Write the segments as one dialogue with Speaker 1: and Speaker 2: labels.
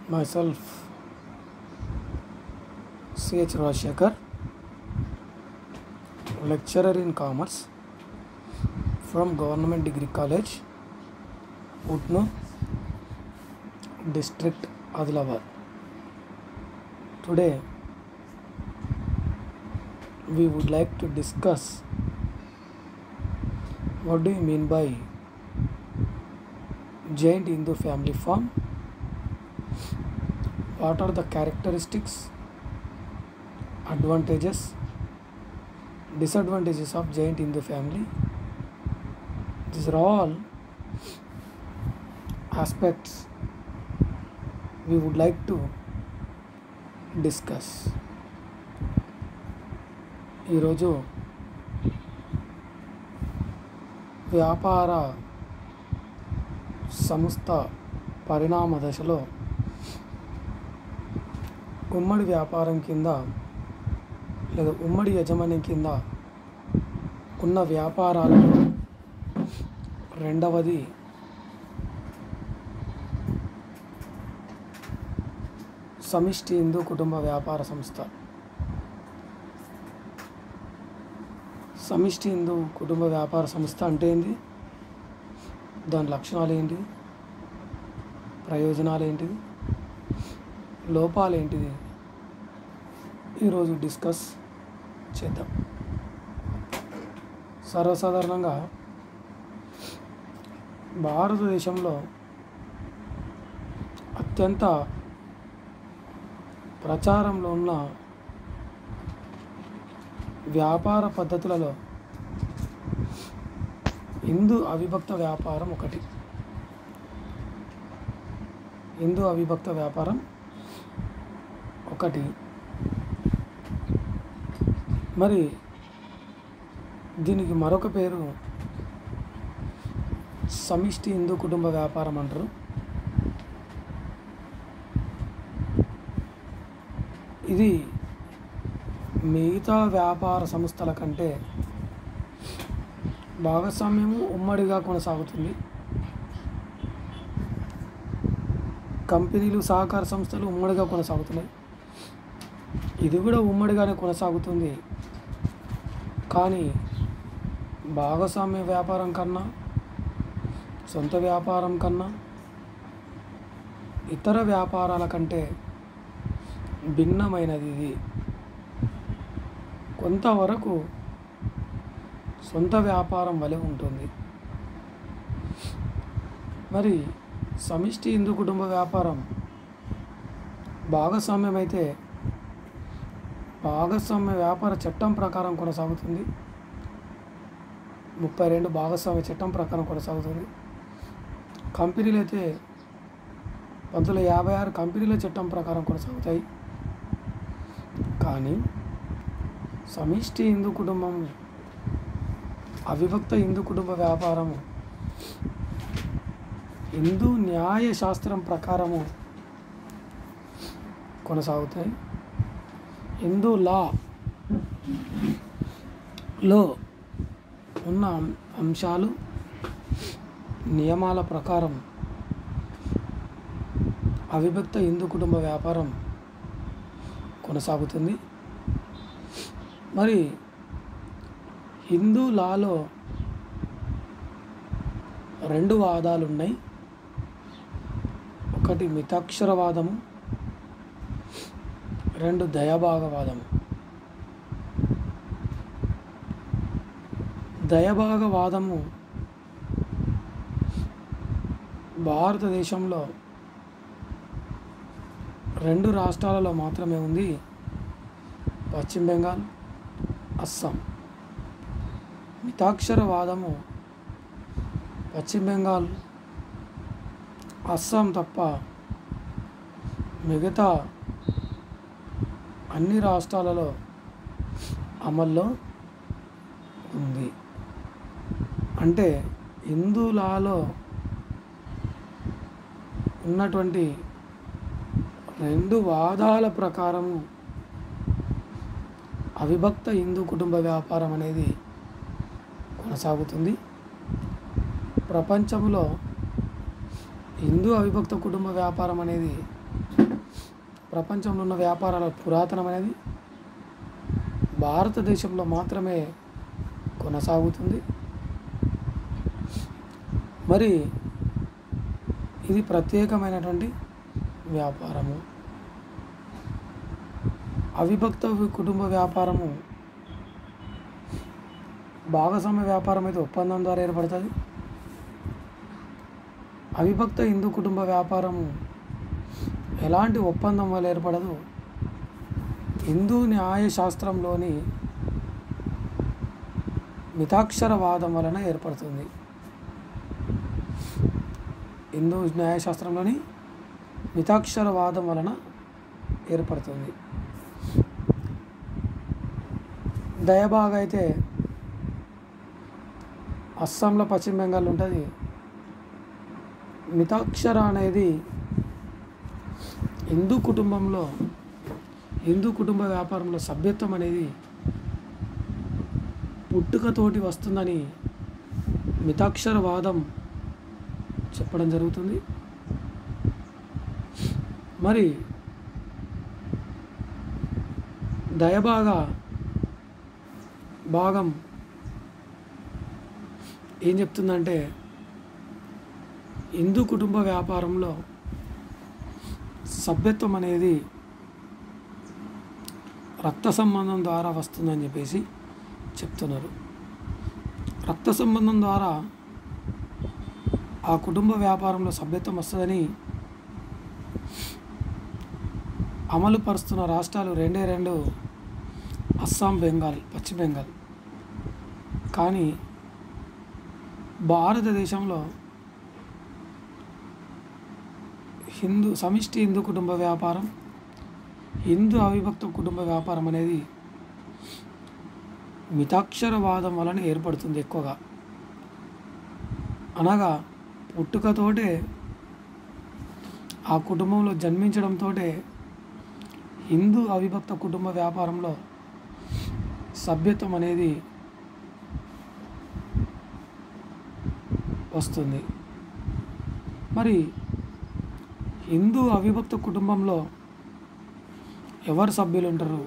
Speaker 1: myself ch rajshekar lecturer in commerce from government degree college utno district adilabad today we would like to discuss what do you mean by giant hindu family farm what are the characteristics advantages disadvantages of giant hindu family these are all aspects we would like to discuss ఈరోజు వ్యాపార సంస్థ పరిణామ దశలో ఉమ్మడి వ్యాపారం కింద లేదా ఉమ్మడి యజమాని కింద ఉన్న వ్యాపారాలలో రెండవది సమిష్టి హిందూ కుటుంబ వ్యాపార సంస్థ సమిష్టి హిందూ కుటుంబ వ్యాపార సంస్థ అంటే ఏంటి దాని లక్షణాలు ఏంటి ప్రయోజనాలు ఏంటిది లోపాలు ఏంటిది ఈరోజు డిస్కస్ చేద్దాం సర్వసాధారణంగా భారతదేశంలో అత్యంత ప్రచారంలో ఉన్న వ్యాపార పద్ధతులలో హిందూ అవిభక్త వ్యాపారం ఒకటి హిందూ అవిభక్త వ్యాపారం ఒకటి మరి దీనికి మరొక పేరు సమిష్టి హిందూ కుటుంబ వ్యాపారం అంటారు ఇది మిగతా వ్యాపార సంస్థల కంటే భాగస్వామ్యము ఉమ్మడిగా కొనసాగుతుంది కంపెనీలు సహకార సంస్థలు ఉమ్మడిగా కొనసాగుతున్నాయి ఇది కూడా ఉమ్మడిగానే కొనసాగుతుంది కానీ భాగస్వామ్య వ్యాపారం కన్నా సొంత వ్యాపారం కన్నా ఇతర వ్యాపారాల కంటే భిన్నమైనది ఇది కొంతవరకు సొంత వ్యాపారం వలె ఉంటుంది మరి సమిష్టి హిందూ కుటుంబ వ్యాపారం భాగస్వామ్యం అయితే భాగస్వామ్య వ్యాపార చట్టం ప్రకారం కొనసాగుతుంది ముప్పై రెండు భాగస్వామ్య చట్టం ప్రకారం కొనసాగుతుంది కంపెనీలు అయితే పంతొమ్మిది వందల యాభై ఆరు కంపెనీల చట్టం ప్రకారం కొనసాగుతాయి కానీ సమిష్టి హిందూ కుటుంబం అవిభక్త హిందూ కుటుంబ వ్యాపారము హిందూ న్యాయ శాస్త్రం ప్రకారము కొనసాగుతాయి హిందూ లా లో ఉన్న అంశాలు నియమాల ప్రకారం అవిభక్త హిందూ కుటుంబ వ్యాపారం కొనసాగుతుంది మరి హిందూ లాలో రెండు వాదాలు ఉన్నాయి ఒకటి మితాక్షరవాదము రెండు దయభాగవాదము దయభాగవాదము భారతదేశంలో రెండు రాష్ట్రాలలో మాత్రమే ఉంది పశ్చిమ బెంగాల్ అస్సాం మితాక్షరవాదము పశ్చిమ బెంగాల్ అస్సాం తప్ప మిగతా అన్ని రాష్ట్రాలలో అమల్లో ఉంది అంటే హిందూలాలో ఉన్నటువంటి రెండు వాదాల ప్రకారము అవిభక్త హిందూ కుటుంబ వ్యాపారం అనేది కొనసాగుతుంది ప్రపంచంలో హిందూ అవిభక్త కుటుంబ వ్యాపారం అనేది ప్రపంచంలో ఉన్న వ్యాపారాల పురాతనమైనది భారతదేశంలో మాత్రమే కొనసాగుతుంది మరి ఇది ప్రత్యేకమైనటువంటి వ్యాపారము అవిభక్త వి- కుటుంబ వ్యాపారము భాగస్వామ్య వ్యాపారం అయితే ఒప్పందం ద్వారా ఏర్పడుతుంది అవిభక్త హిందూ కుటుంబ వ్యాపారము ఎలాంటి ఒప్పందం వల్ల ఏర్పడదు హిందూ న్యాయశాస్త్రంలోని మితాక్షరవాదం వలన ఏర్పడుతుంది హిందూ న్యాయశాస్త్రంలోని మితాక్షరవాదం వలన ఏర్పడుతుంది దయబాగ్ అయితే అస్సాంలో పశ్చిమ బెంగాల్ ఉంటుంది మితాక్షర అనేది హిందూ కుటుంబంలో హిందూ కుటుంబ వ్యాపారంలో సభ్యత్వం అనేది పుట్టుకతోటి వస్తుందని మితాక్షరవాదం చెప్పడం జరుగుతుంది మరి దయబాగా భాగం ఏం చెప్తుందంటే హిందూ కుటుంబ వ్యాపారంలో సభ్యత్వం అనేది రక్త సంబంధం ద్వారా వస్తుందని చెప్పేసి చెప్తున్నారు రక్త సంబంధం ద్వారా ఆ కుటుంబ వ్యాపారంలో సభ్యత్వం వస్తుందని అమలు పరుస్తున్న రాష్ట్రాలు రెండే రెండు అస్సాం బెంగాల్ పశ్చిమ బెంగాల్ కానీ భారతదేశంలో హిందూ సమిష్టి హిందూ కుటుంబ వ్యాపారం హిందూ అవిభక్త కుటుంబ వ్యాపారం అనేది మితాక్షరవాదం వలన ఏర్పడుతుంది ఎక్కువగా అనగా పుట్టుకతోటే ఆ కుటుంబంలో జన్మించడంతో హిందూ అవిభక్త కుటుంబ వ్యాపారంలో సభ్యత్వం అనేది వస్తుంది మరి హిందూ అవిభక్త కుటుంబంలో ఎవరు సభ్యులు ఉంటారు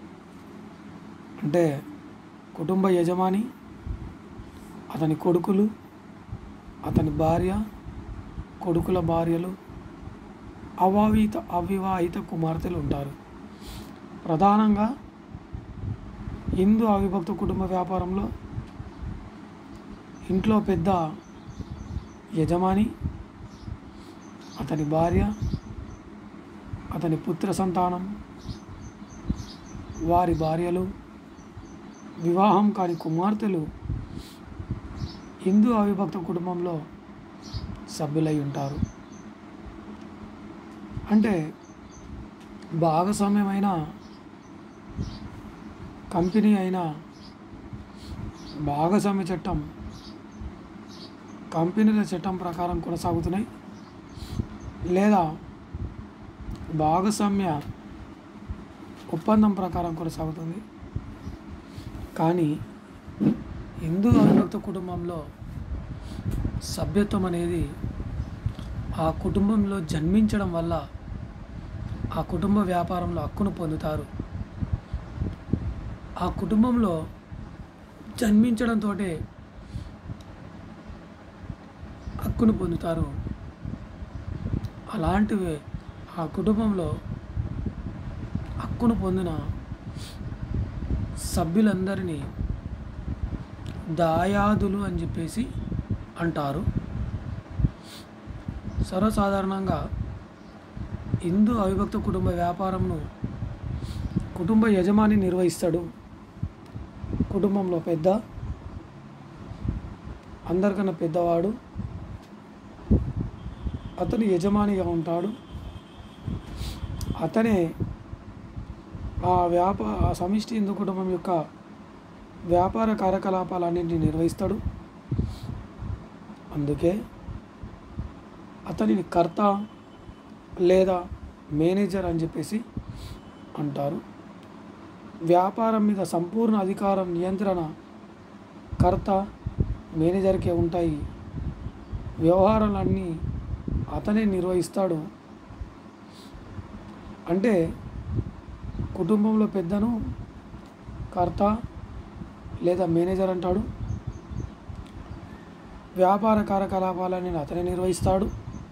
Speaker 1: అంటే కుటుంబ యజమాని అతని కొడుకులు అతని భార్య కొడుకుల భార్యలు అవావిత అవివాహిత కుమార్తెలు ఉంటారు ప్రధానంగా హిందూ అవిభక్త కుటుంబ వ్యాపారంలో ఇంట్లో పెద్ద యజమాని అతని భార్య అతని పుత్ర సంతానం వారి భార్యలు వివాహం కాని కుమార్తెలు హిందూ అవిభక్త కుటుంబంలో సభ్యులై ఉంటారు అంటే భాగస్వామ్యమైన కంపెనీ అయిన భాగస్వామ్య చట్టం కంపెనీల చట్టం ప్రకారం కొనసాగుతున్నాయి లేదా భాగస్వామ్య ఒప్పందం ప్రకారం కొనసాగుతుంది కానీ హిందూ అవిభక్త కుటుంబంలో సభ్యత్వం అనేది ఆ కుటుంబంలో జన్మించడం వల్ల ఆ కుటుంబ వ్యాపారంలో హక్కును పొందుతారు ఆ కుటుంబంలో జన్మించడంతో హక్కును పొందుతారు అలాంటివి ఆ కుటుంబంలో హక్కును పొందిన సభ్యులందరినీ దాయాదులు అని చెప్పేసి అంటారు సర్వసాధారణంగా హిందూ అవిభక్త కుటుంబ వ్యాపారంను కుటుంబ యజమాని నిర్వహిస్తాడు కుటుంబంలో పెద్ద అందరికన్నా పెద్దవాడు అతను యజమానిగా ఉంటాడు అతనే ఆ వ్యాపా ఆ సమిష్టి హిందూ కుటుంబం యొక్క వ్యాపార కార్యకలాపాలన్నింటినీ నిర్వహిస్తాడు అందుకే అతనిని కర్త లేదా మేనేజర్ అని చెప్పేసి అంటారు వ్యాపారం మీద సంపూర్ణ అధికారం నియంత్రణ కర్త మేనేజర్కే ఉంటాయి వ్యవహారాలన్నీ అతనే నిర్వహిస్తాడు అంటే కుటుంబంలో పెద్దను కర్త లేదా మేనేజర్ అంటాడు వ్యాపార కార్యకలాపాలని అతనే నిర్వహిస్తాడు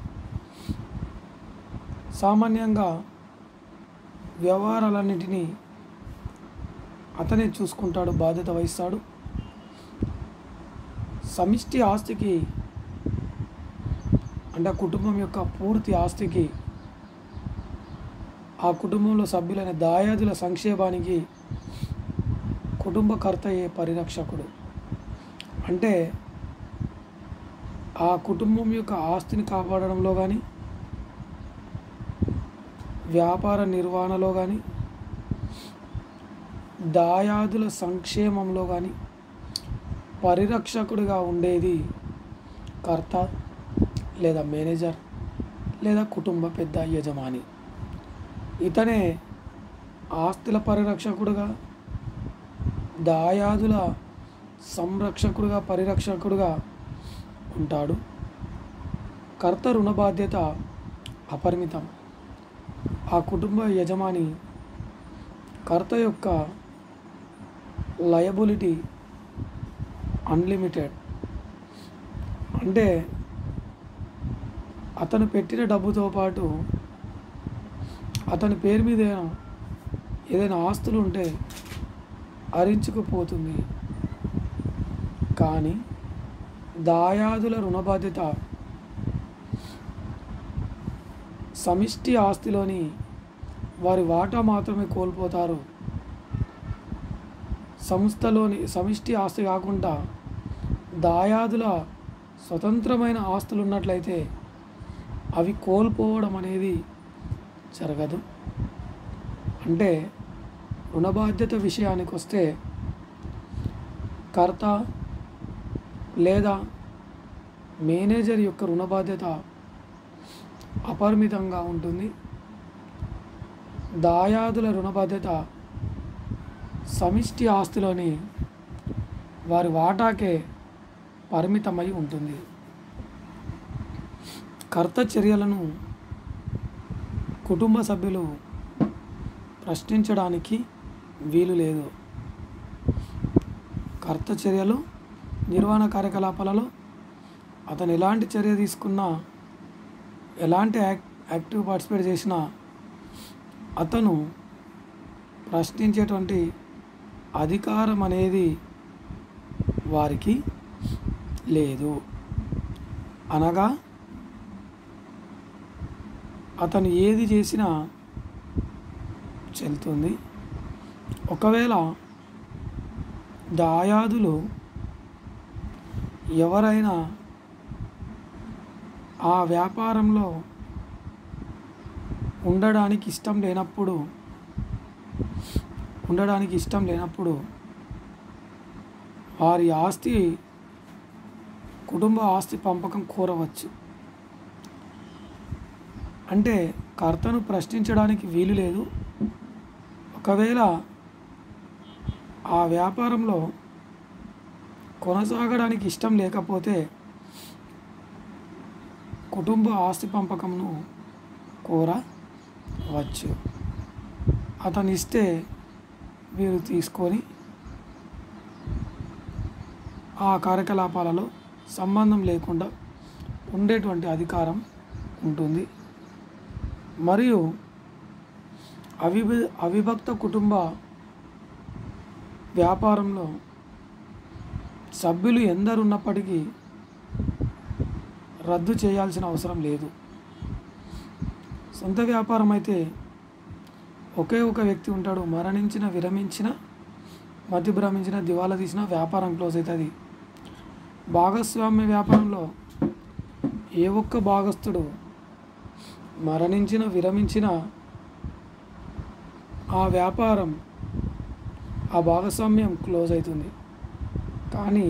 Speaker 1: సామాన్యంగా వ్యవహారాలన్నింటినీ అతనే చూసుకుంటాడు బాధ్యత వహిస్తాడు సమిష్టి ఆస్తికి అంటే ఆ కుటుంబం యొక్క పూర్తి ఆస్తికి ఆ కుటుంబంలో సభ్యులైన దాయాదుల సంక్షేమానికి కుటుంబకర్తయే పరిరక్షకుడు అంటే ఆ కుటుంబం యొక్క ఆస్తిని కాపాడడంలో కానీ వ్యాపార నిర్వహణలో కానీ దాయాదుల సంక్షేమంలో కానీ పరిరక్షకుడిగా ఉండేది కర్త లేదా మేనేజర్ లేదా కుటుంబ పెద్ద యజమాని ఇతనే ఆస్తుల పరిరక్షకుడుగా దాయాదుల సంరక్షకుడుగా పరిరక్షకుడుగా ఉంటాడు కర్త రుణ బాధ్యత అపరిమితం ఆ కుటుంబ యజమాని కర్త యొక్క లయబిలిటీ అన్లిమిటెడ్ అంటే అతను పెట్టిన డబ్బుతో పాటు అతని పేరు మీద ఏదైనా ఆస్తులు ఉంటే అరించుకుపోతుంది కానీ దాయాదుల రుణ బాధ్యత సమిష్టి ఆస్తిలోని వారి వాటా మాత్రమే కోల్పోతారు సంస్థలోని సమిష్టి ఆస్తి కాకుండా దాయాదుల స్వతంత్రమైన ఆస్తులు ఉన్నట్లయితే అవి కోల్పోవడం అనేది జరగదు అంటే రుణ బాధ్యత విషయానికి వస్తే కర్త లేదా మేనేజర్ యొక్క రుణ బాధ్యత అపరిమితంగా ఉంటుంది దాయాదుల రుణ బాధ్యత సమిష్టి ఆస్తిలోని వారి వాటాకే పరిమితమై ఉంటుంది కర్త చర్యలను కుటుంబ సభ్యులు ప్రశ్నించడానికి వీలు లేదు కర్త చర్యలు నిర్వహణ కార్యకలాపాలలో అతను ఎలాంటి చర్య తీసుకున్నా ఎలాంటి యాక్ యాక్టివ్ పార్టిసిపేట్ చేసినా అతను ప్రశ్నించేటువంటి అధికారం అనేది వారికి లేదు అనగా అతను ఏది చేసినా చెల్తుంది ఒకవేళ దాయాదులు ఎవరైనా ఆ వ్యాపారంలో ఉండడానికి ఇష్టం లేనప్పుడు ఉండడానికి ఇష్టం లేనప్పుడు వారి ఆస్తి కుటుంబ ఆస్తి పంపకం కోరవచ్చు అంటే కర్తను ప్రశ్నించడానికి వీలు లేదు ఒకవేళ ఆ వ్యాపారంలో కొనసాగడానికి ఇష్టం లేకపోతే కుటుంబ ఆస్తి పంపకంను కోరవచ్చు అతను ఇస్తే వీరు తీసుకొని ఆ కార్యకలాపాలలో సంబంధం లేకుండా ఉండేటువంటి అధికారం ఉంటుంది మరియు అవిభ అవిభక్త కుటుంబ వ్యాపారంలో సభ్యులు ఎందరు ఉన్నప్పటికీ రద్దు చేయాల్సిన అవసరం లేదు సొంత వ్యాపారం అయితే ఒకే ఒక వ్యక్తి ఉంటాడు మరణించిన విరమించిన మతి భ్రమించిన దివాలా తీసిన వ్యాపారం క్లోజ్ అవుతుంది భాగస్వామ్య వ్యాపారంలో ఏ ఒక్క భాగస్థుడు మరణించిన విరమించిన ఆ వ్యాపారం ఆ భాగస్వామ్యం క్లోజ్ అవుతుంది కానీ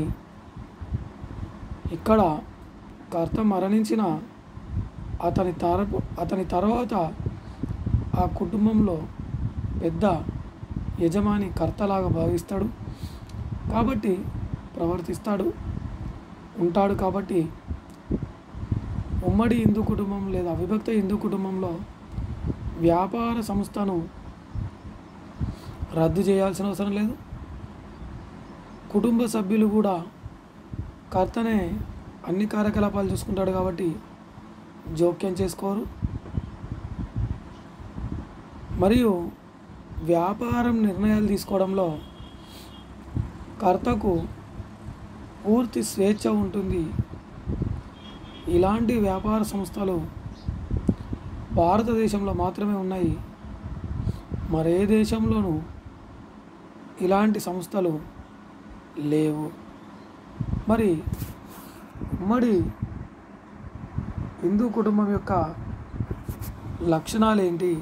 Speaker 1: ఇక్కడ కర్త మరణించిన అతని తరపు అతని తర్వాత ఆ కుటుంబంలో పెద్ద యజమాని కర్తలాగా భావిస్తాడు కాబట్టి ప్రవర్తిస్తాడు ఉంటాడు కాబట్టి ఉమ్మడి హిందూ కుటుంబం లేదా అవిభక్త హిందూ కుటుంబంలో వ్యాపార సంస్థను రద్దు చేయాల్సిన అవసరం లేదు కుటుంబ సభ్యులు కూడా కర్తనే అన్ని కార్యకలాపాలు చూసుకుంటాడు కాబట్టి జోక్యం చేసుకోరు మరియు వ్యాపారం నిర్ణయాలు తీసుకోవడంలో కర్తకు పూర్తి స్వేచ్ఛ ఉంటుంది ఇలాంటి వ్యాపార సంస్థలు భారతదేశంలో మాత్రమే ఉన్నాయి మరే దేశంలోనూ ఇలాంటి సంస్థలు లేవు మరి ఉమ్మడి హిందూ కుటుంబం యొక్క లక్షణాలు ఏంటి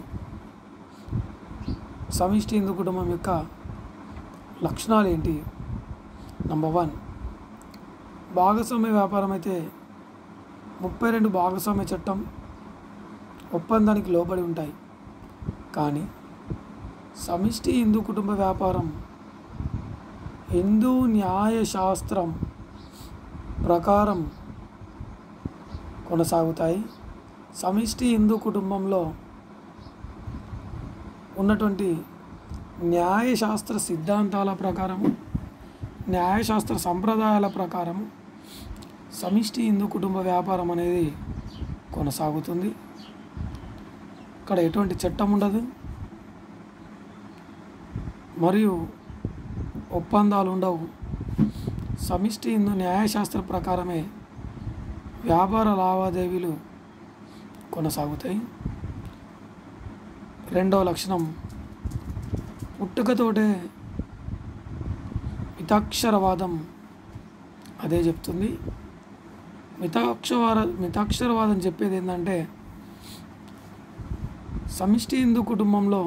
Speaker 1: సమిష్టి హిందూ కుటుంబం యొక్క లక్షణాలు ఏంటి నంబర్ వన్ భాగస్వామ్య వ్యాపారం అయితే ముప్పై రెండు భాగస్వామ్య చట్టం ఒప్పందానికి లోబడి ఉంటాయి కానీ సమిష్టి హిందూ కుటుంబ వ్యాపారం హిందూ న్యాయశాస్త్రం ప్రకారం కొనసాగుతాయి సమిష్టి హిందూ కుటుంబంలో ఉన్నటువంటి న్యాయశాస్త్ర సిద్ధాంతాల ప్రకారము న్యాయశాస్త్ర సంప్రదాయాల ప్రకారం సమిష్టి హిందూ కుటుంబ వ్యాపారం అనేది కొనసాగుతుంది ఇక్కడ ఎటువంటి చట్టం ఉండదు మరియు ఒప్పందాలు ఉండవు సమిష్టి హిందూ న్యాయశాస్త్ర ప్రకారమే వ్యాపార లావాదేవీలు కొనసాగుతాయి రెండవ లక్షణం పుట్టుకతోటే మితాక్షరవాదం అదే చెప్తుంది మితాక్షవార మితాక్షరవాదం చెప్పేది ఏంటంటే సమిష్టి హిందూ కుటుంబంలో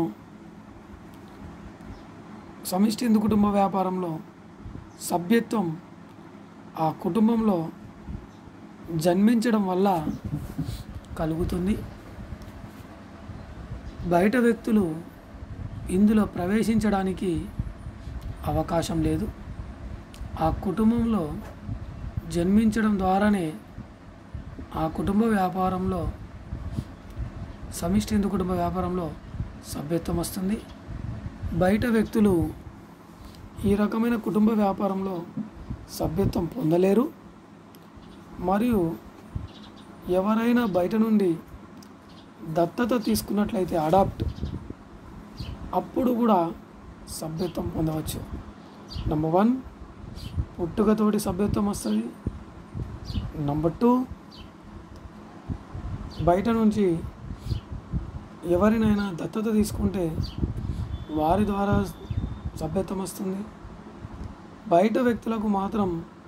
Speaker 1: సమిష్టి హిందూ కుటుంబ వ్యాపారంలో సభ్యత్వం ఆ కుటుంబంలో జన్మించడం వల్ల కలుగుతుంది బయట వ్యక్తులు ఇందులో ప్రవేశించడానికి అవకాశం లేదు ఆ కుటుంబంలో జన్మించడం ద్వారానే ఆ కుటుంబ వ్యాపారంలో సమిష్టి హిందూ కుటుంబ వ్యాపారంలో సభ్యత్వం వస్తుంది బయట వ్యక్తులు ఈ రకమైన కుటుంబ వ్యాపారంలో సభ్యత్వం పొందలేరు మరియు ఎవరైనా బయట నుండి దత్తత తీసుకున్నట్లయితే అడాప్ట్ అప్పుడు కూడా సభ్యత్వం పొందవచ్చు నెంబర్ వన్ పుట్టుకతోటి సభ్యత్వం వస్తుంది నెంబర్ టూ బయట నుంచి ఎవరినైనా దత్తత తీసుకుంటే వారి ద్వారా సభ్యత్వం వస్తుంది బయట వ్యక్తులకు మాత్రం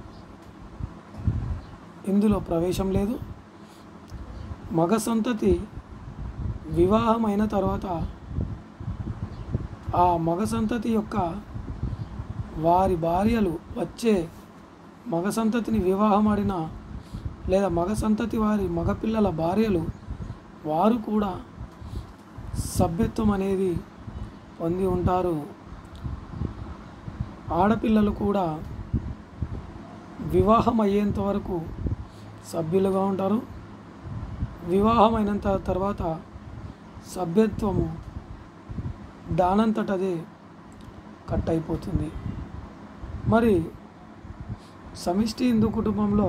Speaker 1: ఇందులో ప్రవేశం లేదు మగ సంతతి వివాహం అయిన తర్వాత ఆ మగ సంతతి యొక్క వారి భార్యలు వచ్చే మగ సంతతిని వివాహం ఆడిన లేదా మగ సంతతి వారి మగపిల్లల భార్యలు వారు కూడా సభ్యత్వం అనేది పొంది ఉంటారు ఆడపిల్లలు కూడా వివాహం అయ్యేంత వరకు సభ్యులుగా ఉంటారు వివాహం అయినంత తర్వాత సభ్యత్వము దానంతటదే కట్ అయిపోతుంది మరి సమిష్టి హిందూ కుటుంబంలో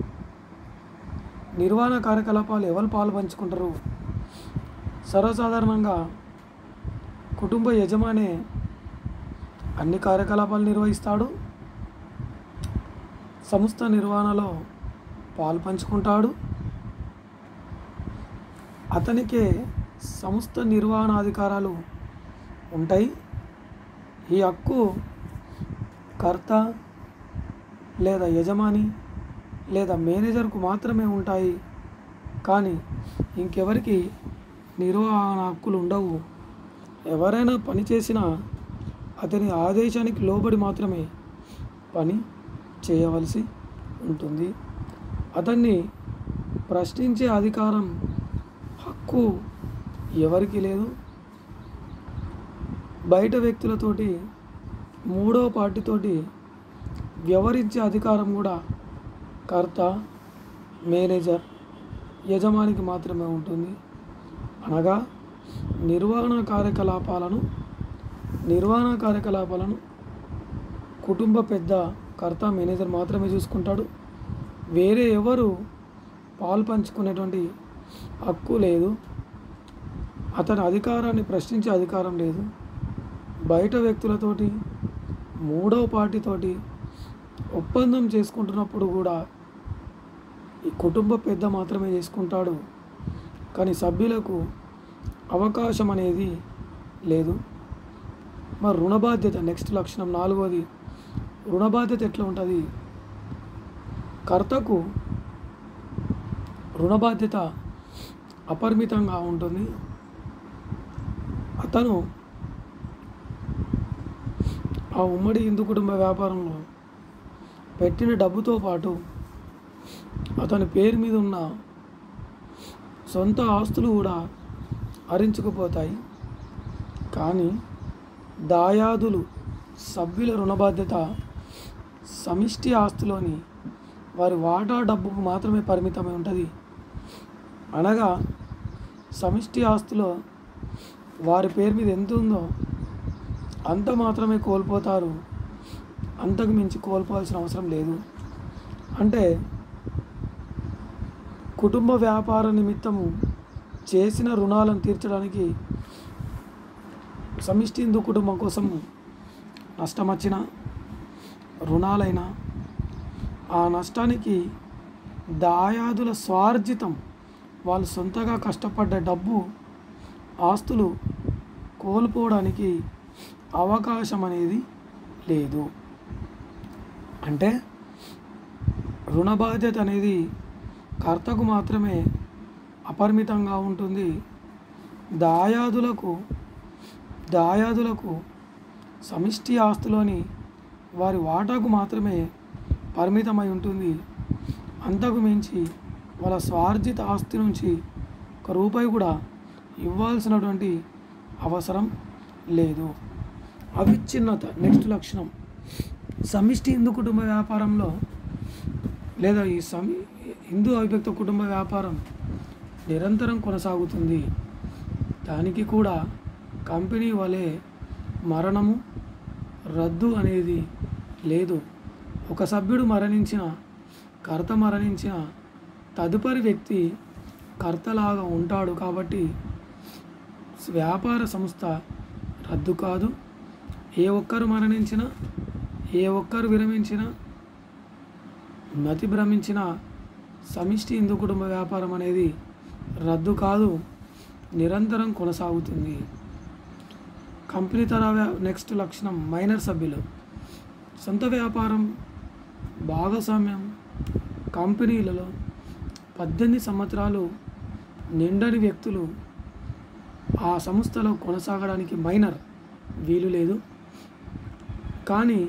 Speaker 1: నిర్వహణ కార్యకలాపాలు ఎవరు పాలు పంచుకుంటారు సర్వసాధారణంగా కుటుంబ యజమానే అన్ని కార్యకలాపాలు నిర్వహిస్తాడు సంస్థ నిర్వహణలో పాలు పంచుకుంటాడు అతనికే సంస్థ నిర్వహణాధికారాలు ఉంటాయి ఈ హక్కు కర్త లేదా యజమాని లేదా మేనేజర్కు మాత్రమే ఉంటాయి కానీ ఇంకెవరికి నిర్వహణ హక్కులు ఉండవు ఎవరైనా పని చేసినా అతని ఆదేశానికి లోబడి మాత్రమే పని చేయవలసి ఉంటుంది అతన్ని ప్రశ్నించే అధికారం హక్కు ఎవరికి లేదు బయట వ్యక్తులతోటి మూడో పార్టీతోటి వ్యవహరించే అధికారం కూడా కర్త మేనేజర్ యజమానికి మాత్రమే ఉంటుంది అనగా నిర్వహణ కార్యకలాపాలను నిర్వహణ కార్యకలాపాలను కుటుంబ పెద్ద కర్త మేనేజర్ మాత్రమే చూసుకుంటాడు వేరే ఎవరు పాలు పంచుకునేటువంటి హక్కు లేదు అతని అధికారాన్ని ప్రశ్నించే అధికారం లేదు బయట వ్యక్తులతోటి మూడవ పార్టీతోటి ఒప్పందం చేసుకుంటున్నప్పుడు కూడా ఈ కుటుంబ పెద్ద మాత్రమే చేసుకుంటాడు కానీ సభ్యులకు అవకాశం అనేది లేదు మరి రుణ బాధ్యత నెక్స్ట్ లక్షణం నాలుగోది రుణ బాధ్యత ఎట్లా ఉంటుంది కర్తకు రుణ బాధ్యత అపరిమితంగా ఉంటుంది అతను ఆ ఉమ్మడి హిందూ కుటుంబ వ్యాపారంలో పెట్టిన డబ్బుతో పాటు అతని పేరు మీద ఉన్న సొంత ఆస్తులు కూడా హరించుకుపోతాయి కానీ దాయాదులు సభ్యుల రుణ బాధ్యత సమిష్టి ఆస్తిలోని వారి వాటా డబ్బుకు మాత్రమే పరిమితమై ఉంటుంది అనగా సమిష్టి ఆస్తిలో వారి పేరు మీద ఎంత ఉందో అంత మాత్రమే కోల్పోతారు అంతకు మించి కోల్పోవాల్సిన అవసరం లేదు అంటే కుటుంబ వ్యాపార నిమిత్తము చేసిన రుణాలను తీర్చడానికి సమిష్టి హిందూ కుటుంబం కోసం నష్టం వచ్చిన రుణాలైనా ఆ నష్టానికి దాయాదుల స్వార్జితం వాళ్ళు సొంతగా కష్టపడ్డ డబ్బు ఆస్తులు కోల్పోవడానికి అవకాశం అనేది లేదు అంటే రుణ బాధ్యత అనేది కర్తకు మాత్రమే అపరిమితంగా ఉంటుంది దాయాదులకు దాయాదులకు సమిష్టి ఆస్తులోని వారి వాటాకు మాత్రమే పరిమితమై ఉంటుంది అంతకు మించి వాళ్ళ స్వార్జిత ఆస్తి నుంచి ఒక రూపాయి కూడా ఇవ్వాల్సినటువంటి అవసరం లేదు అవిచ్ఛిన్నత నెక్స్ట్ లక్షణం సమిష్టి హిందూ కుటుంబ వ్యాపారంలో లేదా ఈ సమి హిందూ అవిభక్త కుటుంబ వ్యాపారం నిరంతరం కొనసాగుతుంది దానికి కూడా కంపెనీ వలె మరణము రద్దు అనేది లేదు ఒక సభ్యుడు మరణించిన కర్త మరణించిన తదుపరి వ్యక్తి కర్తలాగా ఉంటాడు కాబట్టి వ్యాపార సంస్థ రద్దు కాదు ఏ ఒక్కరు మరణించినా ఏ ఒక్కరు విరమించినా మతి భ్రమించిన సమిష్టి హిందూ కుటుంబ వ్యాపారం అనేది రద్దు కాదు నిరంతరం కొనసాగుతుంది కంపెనీ తర వ్యా- నెక్స్ట్ లక్షణం మైనర్ సభ్యులు సొంత వ్యాపారం భాగస్వామ్యం కంపెనీలలో పద్దెనిమిది సంవత్సరాలు నిండని వ్యక్తులు ఆ సంస్థలో కొనసాగడానికి మైనర్ వీలు లేదు కానీ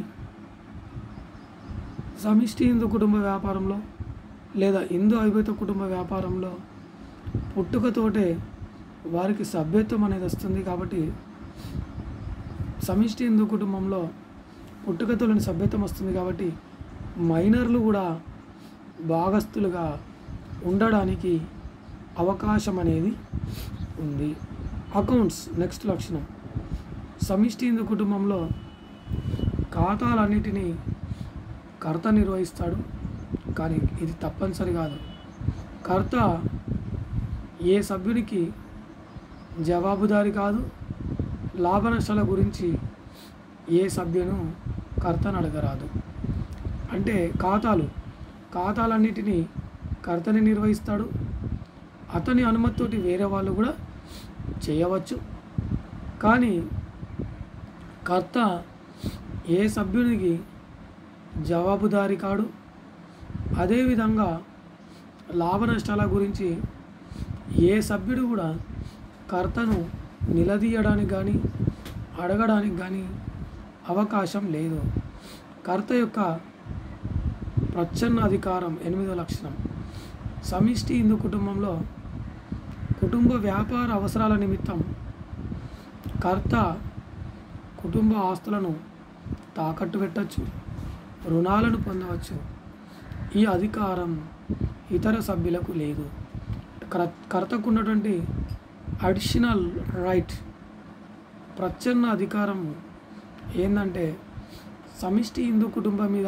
Speaker 1: సమిష్టి హిందూ కుటుంబ వ్యాపారంలో లేదా హిందూ అవిభూత కుటుంబ వ్యాపారంలో పుట్టుకతోటే వారికి సభ్యత్వం అనేది వస్తుంది కాబట్టి సమిష్టి హిందూ కుటుంబంలో పుట్టుకతోని సభ్యత్వం వస్తుంది కాబట్టి మైనర్లు కూడా భాగస్థులుగా ఉండడానికి అవకాశం అనేది ఉంది అకౌంట్స్ నెక్స్ట్ లక్షణం సమిష్టి హిందూ కుటుంబంలో ఖాతాలన్నిటినీ కర్త నిర్వహిస్తాడు కానీ ఇది తప్పనిసరి కాదు కర్త ఏ సభ్యునికి జవాబుదారి కాదు లాభ నష్టాల గురించి ఏ సభ్యును కర్తను అడగరాదు అంటే ఖాతాలు ఖాతాలన్నిటినీ కర్తని నిర్వహిస్తాడు అతని అనుమతితోటి వేరే వాళ్ళు కూడా చేయవచ్చు కానీ కర్త ఏ సభ్యునికి జవాబుదారి కాడు అదేవిధంగా లాభ నష్టాల గురించి ఏ సభ్యుడు కూడా కర్తను నిలదీయడానికి కానీ అడగడానికి కానీ అవకాశం లేదు కర్త యొక్క ప్రచ్ఛన్న అధికారం ఎనిమిదో లక్షణం సమిష్టి హిందూ కుటుంబంలో కుటుంబ వ్యాపార అవసరాల నిమిత్తం కర్త కుటుంబ ఆస్తులను తాకట్టు పెట్టచ్చు రుణాలను పొందవచ్చు ఈ అధికారం ఇతర సభ్యులకు లేదు కర్ కర్తకు ఉన్నటువంటి అడిషనల్ రైట్ ప్రచ్ఛన్న అధికారం ఏంటంటే సమిష్టి హిందూ కుటుంబం మీద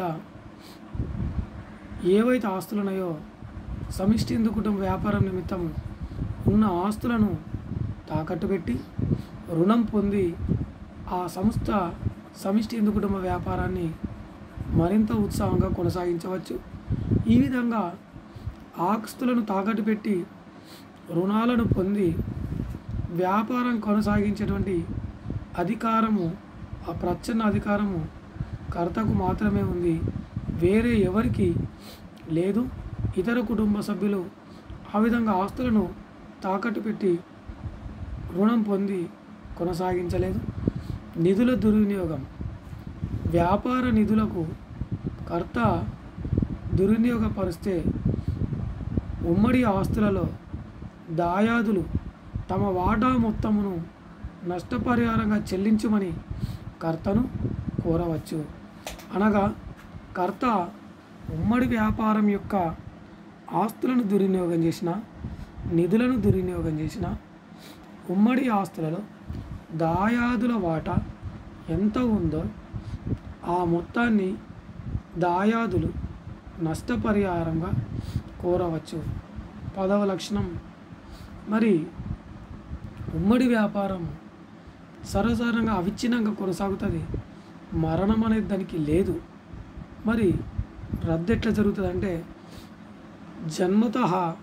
Speaker 1: ఏవైతే ఆస్తులు ఉన్నాయో సమిష్టి హిందూ కుటుంబ వ్యాపారం నిమిత్తం ఉన్న ఆస్తులను తాకట్టు పెట్టి రుణం పొంది ఆ సంస్థ సమిష్టి హిందూ కుటుంబ వ్యాపారాన్ని మరింత ఉత్సాహంగా కొనసాగించవచ్చు ఈ విధంగా ఆస్తులను తాకట్టు పెట్టి రుణాలను పొంది వ్యాపారం కొనసాగించేటువంటి అధికారము ఆ ప్రచ్ఛన్న అధికారము కర్తకు మాత్రమే ఉంది వేరే ఎవరికి లేదు ఇతర కుటుంబ సభ్యులు ఆ విధంగా ఆస్తులను తాకట్టు పెట్టి రుణం పొంది కొనసాగించలేదు నిధుల దుర్వినియోగం వ్యాపార నిధులకు కర్త దుర్వినియోగపరిస్తే ఉమ్మడి ఆస్తులలో దాయాదులు తమ వాటా మొత్తమును నష్టపరిహారంగా చెల్లించమని కర్తను కోరవచ్చు అనగా కర్త ఉమ్మడి వ్యాపారం యొక్క ఆస్తులను దుర్వినియోగం చేసిన నిధులను దుర్వినియోగం చేసిన ఉమ్మడి ఆస్తులలో దాయాదుల వాటా ఎంత ఉందో ఆ మొత్తాన్ని దాయాదులు నష్టపరిహారంగా కోరవచ్చు పదవ లక్షణం మరి ఉమ్మడి వ్యాపారం సర్వసాధారణంగా అవిచ్ఛిన్నంగా కొనసాగుతుంది మరణం అనేది దానికి లేదు మరి రద్దు ఎట్లా జరుగుతుంది అంటే జన్మత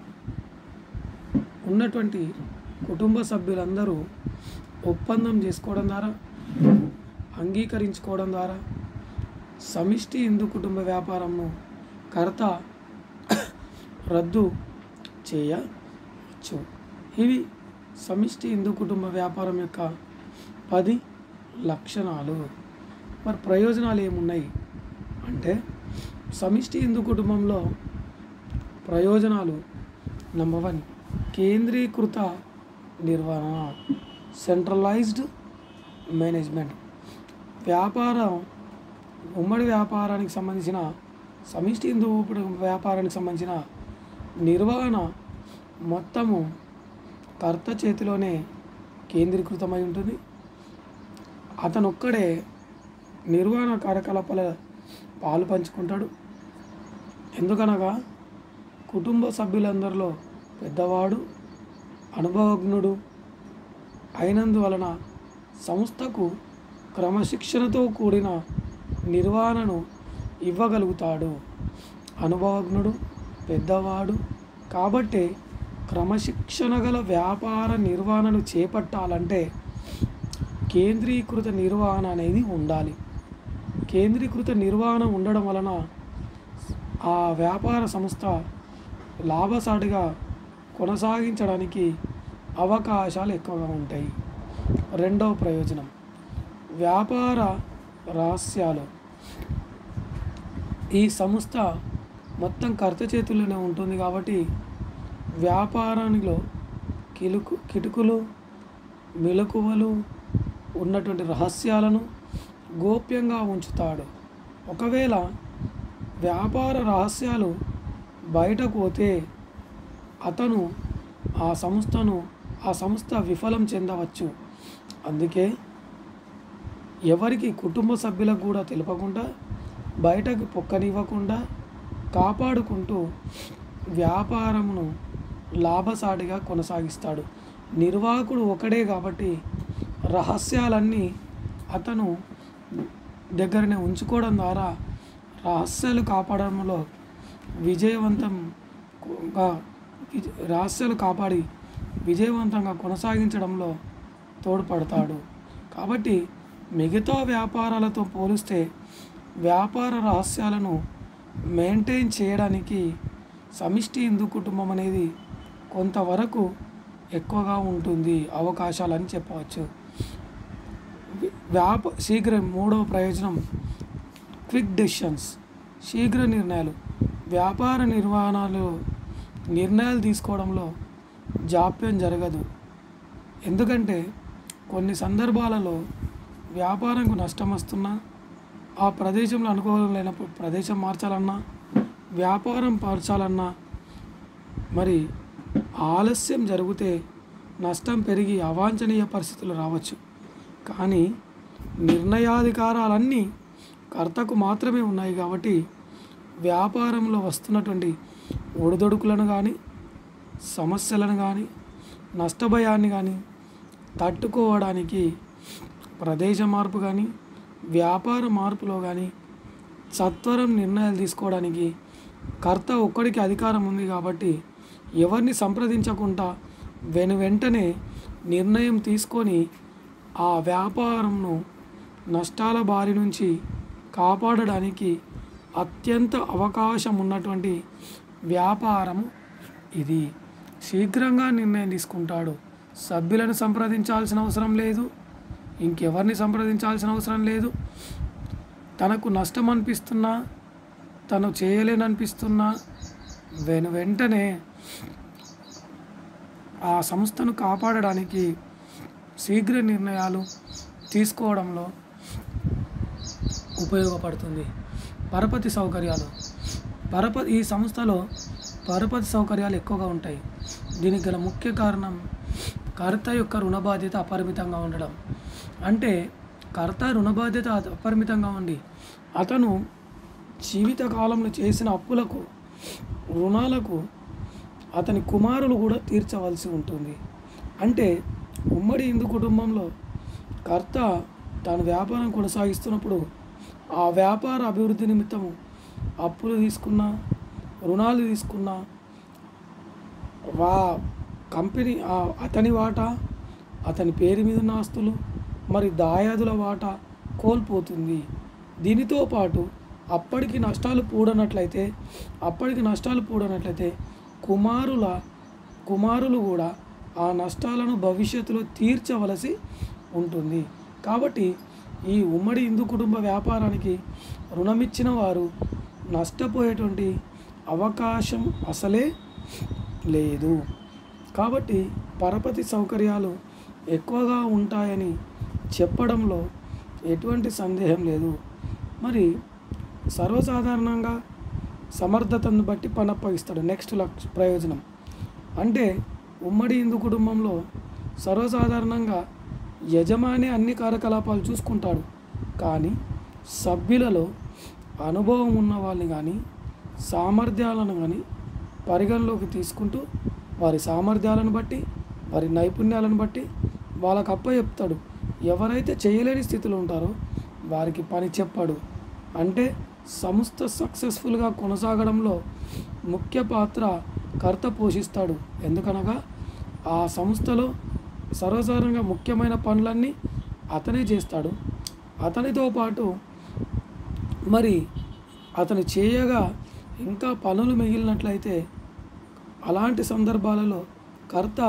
Speaker 1: ఉన్నటువంటి కుటుంబ సభ్యులందరూ ఒప్పందం చేసుకోవడం ద్వారా అంగీకరించుకోవడం ద్వారా సమిష్టి హిందూ కుటుంబ వ్యాపారంను కర్త రద్దు చేయవచ్చు ఇవి సమిష్టి హిందూ కుటుంబ వ్యాపారం యొక్క పది లక్షణాలు మరి ప్రయోజనాలు ఏమున్నాయి అంటే సమిష్టి హిందూ కుటుంబంలో ప్రయోజనాలు నెంబర్ వన్ కేంద్రీకృత నిర్వహణ సెంట్రలైజ్డ్ మేనేజ్మెంట్ వ్యాపారం ఉమ్మడి వ్యాపారానికి సంబంధించిన సమిష్టి హిందూ కుటుంబ వ్యాపారానికి సంబంధించిన నిర్వహణ మొత్తము కర్త చేతిలోనే కేంద్రీకృతమై ఉంటుంది అతను ఒక్కడే నిర్వహణ కార్యకలాపాల పాలు పంచుకుంటాడు ఎందుకనగా కుటుంబ సభ్యులందరిలో పెద్దవాడు అనుభవజ్ఞుడు అయినందువలన సంస్థకు క్రమశిక్షణతో కూడిన నిర్వహణను ఇవ్వగలుగుతాడు అనుభవజ్ఞుడు పెద్దవాడు కాబట్టి క్రమశిక్షణ గల వ్యాపార నిర్వహణను చేపట్టాలంటే కేంద్రీకృత నిర్వహణ అనేది ఉండాలి కేంద్రీకృత నిర్వహణ ఉండడం వలన ఆ వ్యాపార సంస్థ లాభసాటిగా కొనసాగించడానికి అవకాశాలు ఎక్కువగా ఉంటాయి రెండవ ప్రయోజనం వ్యాపార రహస్యాలు ఈ సంస్థ మొత్తం కర్త చేతుల్లోనే ఉంటుంది కాబట్టి వ్యాపారానిలో కిలుకు కిటుకులు మెలకువలు ఉన్నటువంటి రహస్యాలను గోప్యంగా ఉంచుతాడు ఒకవేళ వ్యాపార రహస్యాలు బయటకు పోతే అతను ఆ సంస్థను ఆ సంస్థ విఫలం చెందవచ్చు అందుకే ఎవరికి కుటుంబ సభ్యులకు కూడా తెలపకుండా బయటకు పొక్కనివ్వకుండా కాపాడుకుంటూ వ్యాపారమును లాభసాటిగా కొనసాగిస్తాడు నిర్వాహకుడు ఒకడే కాబట్టి రహస్యాలన్నీ అతను దగ్గరనే ఉంచుకోవడం ద్వారా రహస్యాలు కాపాడడంలో విజయవంతంగా విజ- రహస్యాలు కాపాడి విజయవంతంగా కొనసాగించడంలో తోడ్పడతాడు కాబట్టి మిగతా వ్యాపారాలతో పోలిస్తే వ్యాపార రహస్యాలను మెయింటైన్ చేయడానికి సమిష్టి హిందూ కుటుంబం అనేది కొంతవరకు ఎక్కువగా ఉంటుంది అవకాశాలని చెప్పవచ్చు వి- వ్యాప శీఘ్ర మూడవ ప్రయోజనం క్విక్ డెసిషన్స్ శీఘ్ర నిర్ణయాలు వ్యాపార నిర్వహణలో నిర్ణయాలు తీసుకోవడంలో జాప్యం జరగదు ఎందుకంటే కొన్ని సందర్భాలలో వ్యాపారంకు నష్టం వస్తున్నా ఆ ప్రదేశంలో అనుకూలం లేనప్పుడు ప్రదేశం మార్చాలన్నా వ్యాపారం పరచాలన్నా మరి ఆలస్యం జరిగితే నష్టం పెరిగి అవాంఛనీయ పరిస్థితులు రావచ్చు కానీ నిర్ణయాధికారాలన్నీ కర్తకు మాత్రమే ఉన్నాయి కాబట్టి వ్యాపారంలో వస్తున్నటువంటి ఒడిదొడుకులను కానీ సమస్యలను కానీ నష్టభయాన్ని కానీ తట్టుకోవడానికి ప్రదేశ మార్పు కానీ వ్యాపార మార్పులో కానీ సత్వరం నిర్ణయాలు తీసుకోవడానికి కర్త ఒక్కడికి అధికారం ఉంది కాబట్టి ఎవరిని సంప్రదించకుండా వెను వెంటనే నిర్ణయం తీసుకొని ఆ వ్యాపారంను నష్టాల బారి నుంచి కాపాడడానికి అత్యంత అవకాశం ఉన్నటువంటి వ్యాపారం ఇది శీఘ్రంగా నిర్ణయం తీసుకుంటాడు సభ్యులను సంప్రదించాల్సిన అవసరం లేదు ఇంకెవరిని సంప్రదించాల్సిన అవసరం లేదు తనకు నష్టం అనిపిస్తున్నా తను చేయలేననిపిస్తున్నా వెను వెంటనే ఆ సంస్థను కాపాడడానికి శీఘ్ర నిర్ణయాలు తీసుకోవడంలో ఉపయోగపడుతుంది పరపతి సౌకర్యాలు పరపతి ఈ సంస్థలో పరపతి సౌకర్యాలు ఎక్కువగా ఉంటాయి దీనికి గల ముఖ్య కారణం కర్త యొక్క రుణ బాధ్యత అపరిమితంగా ఉండడం అంటే కర్త రుణ బాధ్యత అపరిమితంగా ఉండి అతను జీవితకాలంలో చేసిన అప్పులకు రుణాలకు అతని కుమారులు కూడా తీర్చవలసి ఉంటుంది అంటే ఉమ్మడి హిందూ కుటుంబంలో కర్త తాను వ్యాపారం కొనసాగిస్తున్నప్పుడు ఆ వ్యాపార అభివృద్ధి నిమిత్తము అప్పులు తీసుకున్న రుణాలు తీసుకున్న వా కంపెనీ ఆ అతని వాటా అతని పేరు మీద ఉన్న ఆస్తులు మరి దాయాదుల వాటా కోల్పోతుంది దీనితో పాటు అప్పటికి నష్టాలు పూడనట్లయితే అప్పటికి నష్టాలు పూడనట్లయితే కుమారుల కుమారులు కూడా ఆ నష్టాలను భవిష్యత్తులో తీర్చవలసి ఉంటుంది కాబట్టి ఈ ఉమ్మడి హిందూ కుటుంబ వ్యాపారానికి రుణమిచ్చిన వారు నష్టపోయేటువంటి అవకాశం అసలే లేదు కాబట్టి పరపతి సౌకర్యాలు ఎక్కువగా ఉంటాయని చెప్పడంలో ఎటువంటి సందేహం లేదు మరి సర్వసాధారణంగా సమర్థతను బట్టి పని అప్పగిస్తాడు నెక్స్ట్ లక్ష ప్రయోజనం అంటే ఉమ్మడి హిందూ కుటుంబంలో సర్వసాధారణంగా యజమాని అన్ని కార్యకలాపాలు చూసుకుంటాడు కానీ సభ్యులలో అనుభవం ఉన్న వాళ్ళని కానీ సామర్థ్యాలను కానీ పరిగణలోకి తీసుకుంటూ వారి సామర్థ్యాలను బట్టి వారి నైపుణ్యాలను బట్టి వాళ్ళకి అప్ప చెప్తాడు ఎవరైతే చేయలేని స్థితిలో ఉంటారో వారికి పని చెప్పాడు అంటే సంస్థ సక్సెస్ఫుల్గా కొనసాగడంలో ముఖ్య పాత్ర కర్త పోషిస్తాడు ఎందుకనగా ఆ సంస్థలో సర్వసాధారణంగా ముఖ్యమైన పనులన్నీ అతనే చేస్తాడు అతనితో పాటు మరి అతను చేయగా ఇంకా పనులు మిగిలినట్లయితే అలాంటి సందర్భాలలో కర్త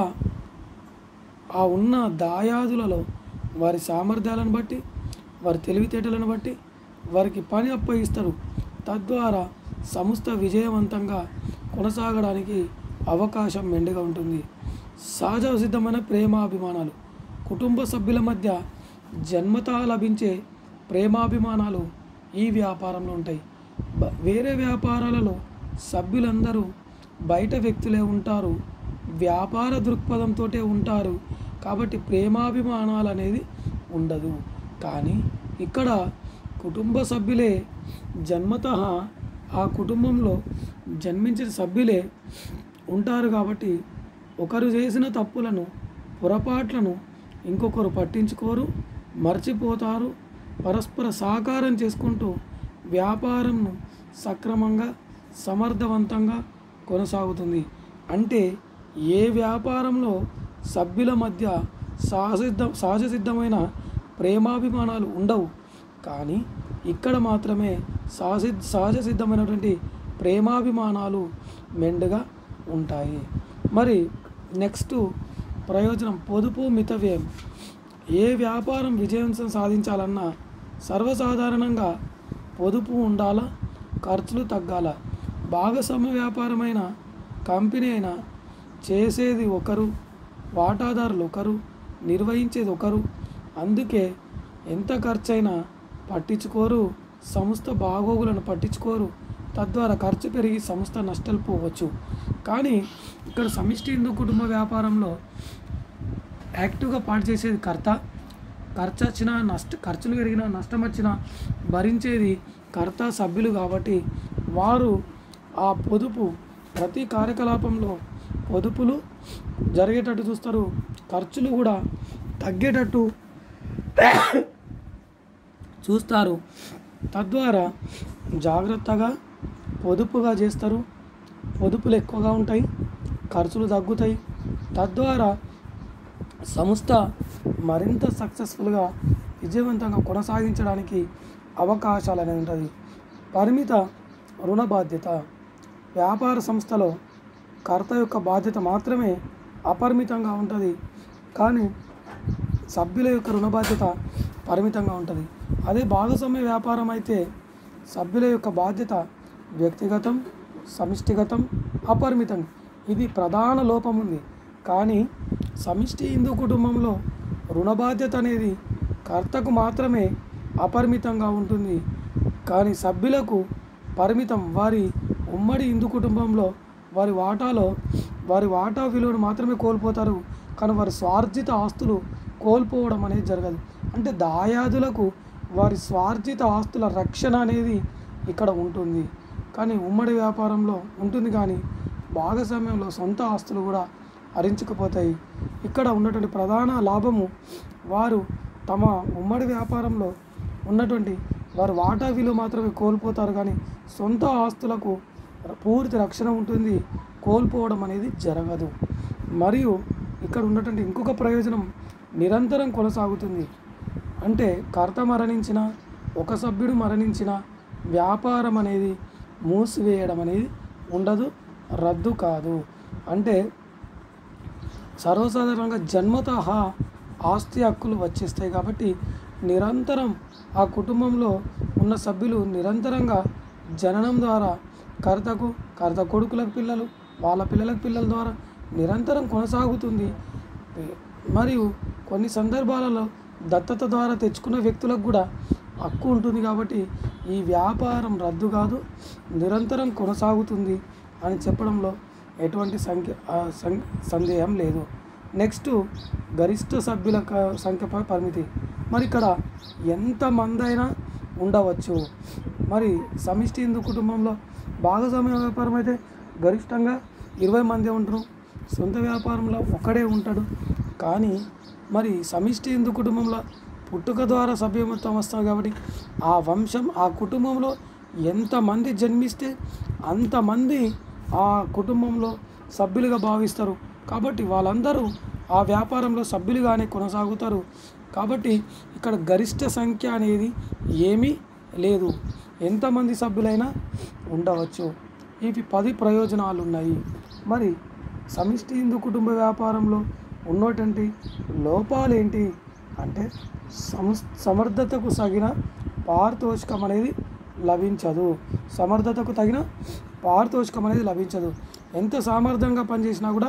Speaker 1: ఆ ఉన్న దాయాదులలో వారి సామర్థ్యాలను బట్టి వారి తెలివితేటలను బట్టి వారికి పని అప్పగిస్తారు తద్వారా సంస్థ విజయవంతంగా కొనసాగడానికి అవకాశం మెండుగా ఉంటుంది సహజ సిద్ధమైన ప్రేమాభిమానాలు కుటుంబ సభ్యుల మధ్య జన్మతా లభించే ప్రేమాభిమానాలు ఈ వ్యాపారంలో ఉంటాయి బ- వేరే వ్యాపారాలలో సభ్యులందరూ బయట వ్యక్తులే ఉంటారు వ్యాపార దృక్పథంతో ఉంటారు కాబట్టి ప్రేమాభిమానాలు అనేది ఉండదు కానీ ఇక్కడ కుటుంబ సభ్యులే జన్మత ఆ కుటుంబంలో జన్మించిన సభ్యులే ఉంటారు కాబట్టి ఒకరు చేసిన తప్పులను పొరపాట్లను ఇంకొకరు పట్టించుకోరు మర్చిపోతారు పరస్పర సహకారం చేసుకుంటూ వ్యాపారంను సక్రమంగా సమర్థవంతంగా కొనసాగుతుంది అంటే ఏ వ్యాపారంలో సభ్యుల మధ్య సహసిద్ధ సహజ సిద్ధమైన ప్రేమాభిమానాలు ఉండవు కానీ ఇక్కడ మాత్రమే సహజ సహజ సిద్ధమైనటువంటి ప్రేమాభిమానాలు మెండుగా ఉంటాయి మరి నెక్స్ట్ ప్రయోజనం పొదుపు మితవ్యయం ఏ వ్యాపారం విజయం సాధించాలన్నా సర్వసాధారణంగా పొదుపు ఉండాలా ఖర్చులు తగ్గాల భాగస్వామ్య వ్యాపారమైన కంపెనీ అయినా చేసేది ఒకరు వాటాదారులు ఒకరు నిర్వహించేది ఒకరు అందుకే ఎంత ఖర్చైనా పట్టించుకోరు సంస్థ బాగోగులను పట్టించుకోరు తద్వారా ఖర్చు పెరిగి సంస్థ నష్టాలు పోవచ్చు కానీ ఇక్కడ సమిష్టి హిందూ కుటుంబ వ్యాపారంలో యాక్టివ్గా పాటు చేసేది కర్త ఖర్చు వచ్చినా నష్ట ఖర్చులు పెరిగినా నష్టం వచ్చినా భరించేది కర్త సభ్యులు కాబట్టి వారు ఆ పొదుపు ప్రతి కార్యకలాపంలో పొదుపులు జరిగేటట్టు చూస్తారు ఖర్చులు కూడా తగ్గేటట్టు చూస్తారు తద్వారా జాగ్రత్తగా పొదుపుగా చేస్తారు పొదుపులు ఎక్కువగా ఉంటాయి ఖర్చులు తగ్గుతాయి తద్వారా సంస్థ మరింత సక్సెస్ఫుల్గా విజయవంతంగా కొనసాగించడానికి అవకాశాలు అనేది ఉంటుంది పరిమిత రుణ బాధ్యత వ్యాపార సంస్థలో కర్త యొక్క బాధ్యత మాత్రమే అపరిమితంగా ఉంటుంది కానీ సభ్యుల యొక్క రుణ బాధ్యత పరిమితంగా ఉంటుంది అదే భాగస్వామ్య వ్యాపారం అయితే సభ్యుల యొక్క బాధ్యత వ్యక్తిగతం సమిష్టిగతం అపరిమితం ఇది ప్రధాన లోపం ఉంది కానీ సమిష్టి హిందూ కుటుంబంలో రుణ బాధ్యత అనేది కర్తకు మాత్రమే అపరిమితంగా ఉంటుంది కానీ సభ్యులకు పరిమితం వారి ఉమ్మడి హిందూ కుటుంబంలో వారి వాటాలో వారి వాటా విలువను మాత్రమే కోల్పోతారు కానీ వారి స్వార్జిత ఆస్తులు కోల్పోవడం అనేది జరగదు అంటే దాయాదులకు వారి స్వార్జిత ఆస్తుల రక్షణ అనేది ఇక్కడ ఉంటుంది కానీ ఉమ్మడి వ్యాపారంలో ఉంటుంది కానీ భాగస్వామ్యంలో సొంత ఆస్తులు కూడా హరించుకుపోతాయి ఇక్కడ ఉన్నటువంటి ప్రధాన లాభము వారు తమ ఉమ్మడి వ్యాపారంలో ఉన్నటువంటి వారి వాటా విలువ మాత్రమే కోల్పోతారు కానీ సొంత ఆస్తులకు పూర్తి రక్షణ ఉంటుంది కోల్పోవడం అనేది జరగదు మరియు ఇక్కడ ఉన్నటువంటి ఇంకొక ప్రయోజనం నిరంతరం కొనసాగుతుంది అంటే కర్త మరణించిన ఒక సభ్యుడు మరణించిన వ్యాపారం అనేది మూసివేయడం అనేది ఉండదు రద్దు కాదు అంటే సర్వసాధారణంగా జన్మత ఆస్తి హక్కులు వచ్చేస్తాయి కాబట్టి నిరంతరం ఆ కుటుంబంలో ఉన్న సభ్యులు నిరంతరంగా జననం ద్వారా కర్తకు కర్త కొడుకులకు పిల్లలు వాళ్ళ పిల్లలకు పిల్లల ద్వారా నిరంతరం కొనసాగుతుంది మరియు కొన్ని సందర్భాలలో దత్తత ద్వారా తెచ్చుకున్న వ్యక్తులకు కూడా హక్కు ఉంటుంది కాబట్టి ఈ వ్యాపారం రద్దు కాదు నిరంతరం కొనసాగుతుంది అని చెప్పడంలో ఎటువంటి సంఖ్య ఆ, సం- సందేహం లేదు నెక్స్ట్ గరిష్ట సభ్యుల క- సంఖ్యపై పరిమితి మరి ఇక్కడ ఎంతమంది అయినా ఉండవచ్చు మరి సమిష్టి హిందూ కుటుంబంలో భాగస్వామ్య వ్యాపారం అయితే గరిష్టంగా ఇరవై మంది ఉంటారు సొంత వ్యాపారంలో ఒక్కడే ఉంటాడు కానీ మరి సమిష్టి హిందూ కుటుంబంలో పుట్టుక ద్వారా సభ్యమత్వం వస్తారు కాబట్టి ఆ వంశం ఆ కుటుంబంలో ఎంతమంది జన్మిస్తే అంతమంది ఆ కుటుంబంలో సభ్యులుగా భావిస్తారు కాబట్టి వాళ్ళందరూ ఆ వ్యాపారంలో సభ్యులుగానే కొనసాగుతారు కాబట్టి ఇక్కడ గరిష్ట సంఖ్య అనేది ఏమీ లేదు ఎంతమంది సభ్యులైనా ఉండవచ్చు ఇవి పది ప్రయోజనాలు ఉన్నాయి మరి సమిష్టి హిందూ కుటుంబ వ్యాపారంలో ఉన్నటువంటి లోపాలు ఏంటి అంటే సంస్ సమర్థతకు తగిన పారితోషికం అనేది లభించదు సమర్థతకు తగిన పారితోషికం అనేది లభించదు ఎంత సామర్థ్యంగా పనిచేసినా కూడా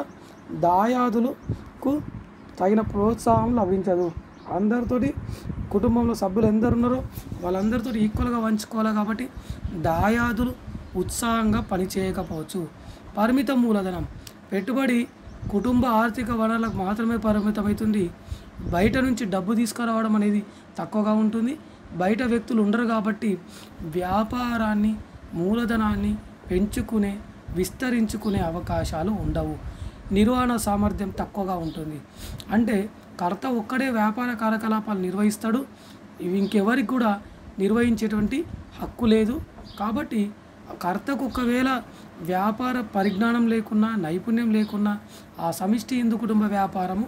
Speaker 1: దాయాదులకు తగిన ప్రోత్సాహం లభించదు అందరితోటి కుటుంబంలో సభ్యులు ఎందరు ఉన్నారో వాళ్ళందరితో ఈక్వల్గా పంచుకోవాలి కాబట్టి దాయాదులు ఉత్సాహంగా పనిచేయకపోవచ్చు పరిమిత మూలధనం పెట్టుబడి కుటుంబ ఆర్థిక వనరులకు మాత్రమే పరిమితమవుతుంది బయట నుంచి డబ్బు తీసుకురావడం అనేది తక్కువగా ఉంటుంది బయట వ్యక్తులు ఉండరు కాబట్టి వ్యాపారాన్ని మూలధనాన్ని పెంచుకునే విస్తరించుకునే అవకాశాలు ఉండవు నిర్వహణ సామర్థ్యం తక్కువగా ఉంటుంది అంటే కర్త ఒక్కడే వ్యాపార కార్యకలాపాలు నిర్వహిస్తాడు ఇవి ఇంకెవరికి కూడా నిర్వహించేటువంటి హక్కు లేదు కాబట్టి కర్తకు ఒకవేళ వ్యాపార పరిజ్ఞానం లేకున్నా నైపుణ్యం లేకున్నా ఆ సమిష్టి హిందూ కుటుంబ వ్యాపారము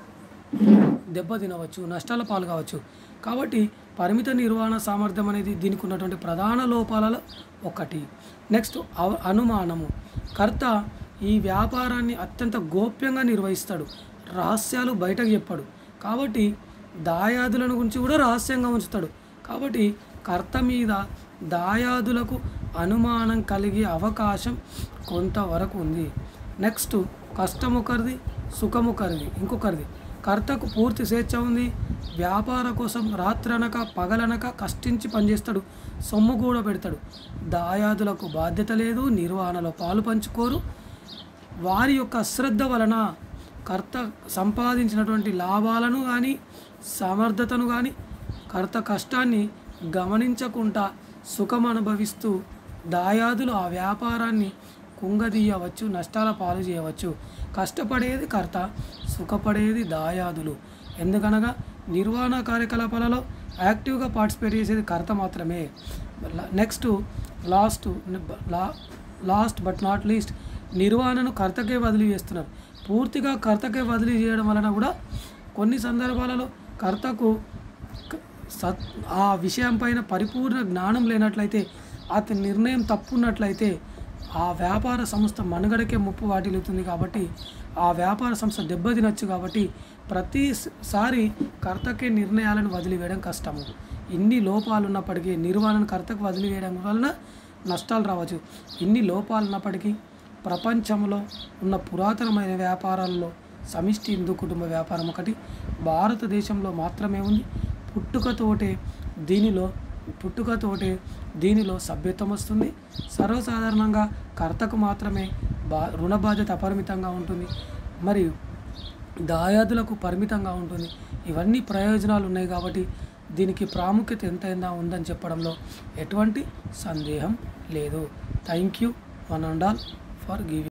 Speaker 1: దెబ్బతినవచ్చు నష్టాల పాలు కావచ్చు కాబట్టి పరిమిత నిర్వహణ సామర్థ్యం అనేది దీనికి ఉన్నటువంటి ప్రధాన లోపాలలో ఒకటి నెక్స్ట్ అవ- అనుమానము కర్త ఈ వ్యాపారాన్ని అత్యంత గోప్యంగా నిర్వహిస్తాడు రహస్యాలు బయటకు చెప్పాడు కాబట్టి దాయాదులను గురించి కూడా రహస్యంగా ఉంచుతాడు కాబట్టి కర్త మీద దాయాదులకు అనుమానం కలిగే అవకాశం కొంతవరకు ఉంది నెక్స్ట్ కష్టం ఒకరిది సుఖం ఒకరిది ఇంకొకరిది కర్తకు పూర్తి స్వేచ్ఛ ఉంది వ్యాపార కోసం రాత్రనక పగలనక కష్టించి పనిచేస్తాడు సొమ్ము కూడా పెడతాడు దాయాదులకు బాధ్యత లేదు నిర్వహణలో పాలు పంచుకోరు వారి యొక్క అశ్రద్ధ వలన కర్త సంపాదించినటువంటి లాభాలను కానీ సమర్థతను కానీ కర్త కష్టాన్ని గమనించకుండా సుఖం అనుభవిస్తూ దాయాదులు ఆ వ్యాపారాన్ని కుంగదీయవచ్చు నష్టాల పాలు చేయవచ్చు కష్టపడేది కర్త సుఖపడేది దాయాదులు ఎందుకనగా నిర్వహణ కార్యకలాపాలలో యాక్టివ్గా పార్టిసిపేట్ చేసేది కర్త మాత్రమే నెక్స్ట్ లాస్ట్ లా లాస్ట్ బట్ నాట్ లీస్ట్ నిర్వహణను కర్తకే బదిలీ చేస్తున్నారు పూర్తిగా కర్తకే బదిలీ చేయడం వలన కూడా కొన్ని సందర్భాలలో కర్తకు క- సత్ ఆ విషయం పైన పరిపూర్ణ జ్ఞానం లేనట్లయితే అతని నిర్ణయం తప్పున్నట్లయితే ఆ వ్యాపార సంస్థ మనుగడకే ముప్పు వాటిల్లుతుంది కాబట్టి ఆ వ్యాపార సంస్థ దెబ్బతినొచ్చు కాబట్టి ప్రతిసారి కర్తకే నిర్ణయాలను వదిలివేయడం కష్టము ఇన్ని లోపాలు ఉన్నప్పటికీ నిర్వహణను కర్తకు వదిలివేయడం వలన నష్టాలు రావచ్చు ఇన్ని లోపాలు ఉన్నప్పటికీ ప్రపంచంలో ఉన్న పురాతనమైన వ్యాపారాల్లో సమిష్టి హిందూ కుటుంబ వ్యాపారం ఒకటి భారతదేశంలో మాత్రమే ఉంది పుట్టుకతోటే దీనిలో పుట్టుకతోటే దీనిలో సభ్యత్వం వస్తుంది సర్వసాధారణంగా కర్తకు మాత్రమే బా రుణ బాధ్యత అపరిమితంగా ఉంటుంది మరియు దాయాదులకు పరిమితంగా ఉంటుంది ఇవన్నీ ప్రయోజనాలు ఉన్నాయి కాబట్టి దీనికి ప్రాముఖ్యత ఎంతైనా ఉందని చెప్పడంలో ఎటువంటి సందేహం లేదు thank you one and all for giving